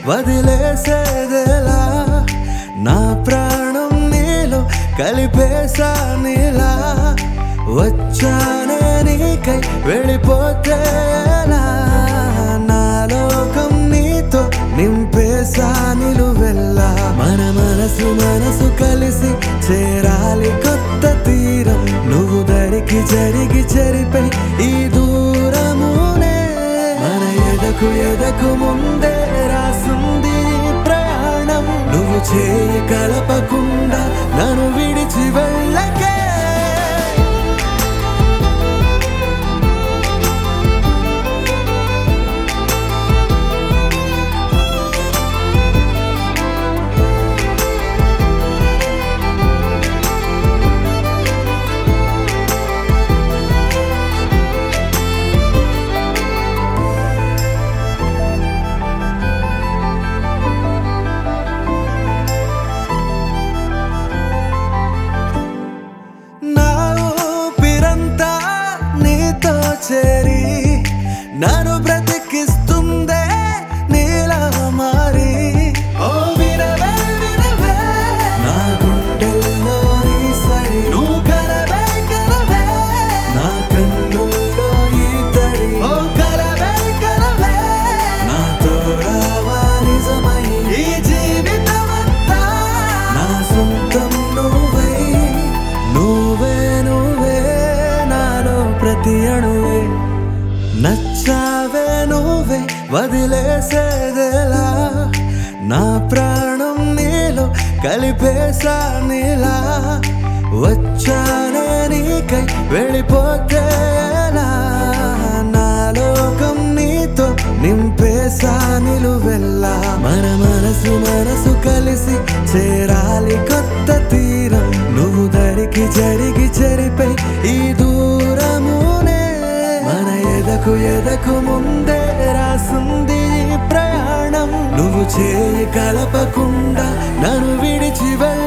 వదిలేసేదేలా నా ప్రాణం నీలో కలిపేసా నీలా వచ్చానే నీకై వెళ్ళిపోతే ఎలా? నా లోకం నీతో నింపేసా నిలువెల్లా మన మనసు మనసు కలిసి చేరాలి కొత్త తీరం నువ్వు దరికి జరిగి చెరిపై ఈ దూరమునే మన ఎదకు ఎదకు ముందే రాసుంది ఈ ప్రయాణం నువ్వు చేయి కలపకుండా నన్ను విడిచి వెళ్ళకే నా ఊపిరంతా నీతో చేరి నన్ను బ్రతికిస్తుందే నీలా మారి ఓ వినవే వినవే నా గుండెల్లో నీ సరి నువ్వు కలవే కలవే నా కన్నుల్లో ఈ తడి ఓ కలవే కలవే నా తోడావా నిజమై ఈ జీవితమంతా నా సొంతం నువ్వై నువ్వే నువ్వే నాలో ప్రతి అణువే నచ్చావే నువ్వే వదిలేసేదేలా నా ప్రాణం నీలో కలిపేసా నీలా వచ్చానే నీకై వెళ్ళిపోతే ఎలా? నా లోకం నీతో నింపేసా నిలువెల్లా మన మనసు మనసు కలిసి చేరాలి కొత్త తీరం నువ్వు దరికి జరిగి చెరిపై ఈ దూరమునే మన ఎదకు ఎదకు ముందే రాసుంది ఈ ప్రయాణం నువ్వు చేయి కలపకుండా నన్ను విడిచి వెళ్ళ